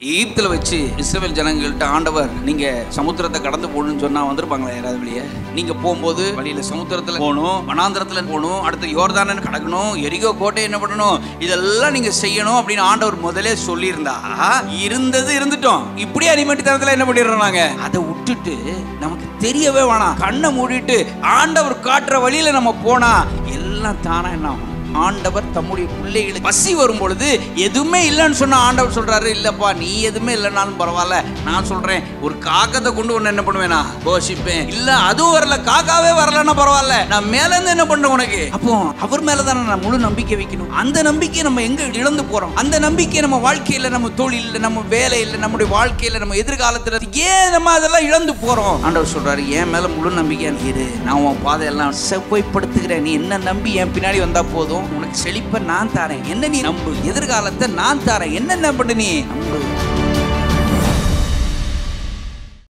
எகிப்துல வச்சு இஸ்ரவேல் ஜனங்கள்ட்ட ஆண்டவர் நீங்க சமுத்திரத்தை கடந்து போகணும்னு சொன்னா வந்திருப்பாங்களா யாராவது வெளியே நீங்க போகும்போது வழியில சமுத்திரத்துல போகணும் வனாந்திரத்துல போகணும் அடுத்து யோர்தானன் கடக்கணும் எரிகோ கோட்டை என்ன பண்ணணும் இதெல்லாம் நீங்க செய்யணும் அப்படின்னு ஆண்டவர் முதலே சொல்லியிருந்தா இருந்தது இருந்துட்டோம் இப்படி அடிமட்டித்தனத்துல என்ன பண்ணிடுறோம் நாங்க அதை விட்டுட்டு நமக்கு தெரியவே வேணாம் கண்ணை மூடிட்டு ஆண்டவர் காட்டுற வழியில நம்ம போனா எல்லாம் தானா என்ன ஆகும் ஆண்டவர் தம்முடைய பிள்ளைகளுக்கு பசி வரும் பொழுது எதுவுமே இல்லைன்னு சொன்ன ஆண்டவர் சொல்றாரு இல்லப்பா நீ எதுவுமே இல்லைனாலும் பரவாயில்ல நான் சொல்றேன் ஒரு காக்கத்தை கொண்டு ஒன்று என்ன பண்ணுவேனா போஷிப்பேன் இல்ல அதுவும் வரல காக்காவே வரலன்னா பரவாயில்ல நான் மேல இருந்து என்ன பண்றேன் உனக்கு அப்போ அவர் மேல தானே நான் முழு நம்பிக்கை வைக்கணும் அந்த நம்பிக்கையை நம்ம எங்க இழந்து போறோம் அந்த நம்பிக்கையை நம்ம வாழ்க்கையில நம்ம தொழில் நம்ம வேலையில நம்முடைய வாழ்க்கையில நம்ம எதிர்காலத்துல ஏன் நம்ம அதெல்லாம் இழந்து போறோம் ஆண்டவர் சொல்றாரு என் மேல முழு நம்பிக்கை இரு நான் உன் பாதையெல்லாம் செவ்வாய்ப்படுத்துகிறேன் நீ என்ன நம்பி என் பின்னாடி வந்தா போதும் உனக்கு செழிப்ப நான் தாரேன் என்ன நீ நம்பு எதிர்காலத்தை நான் தாரேன் என்னென்ன பண்ணு நீ நம்பு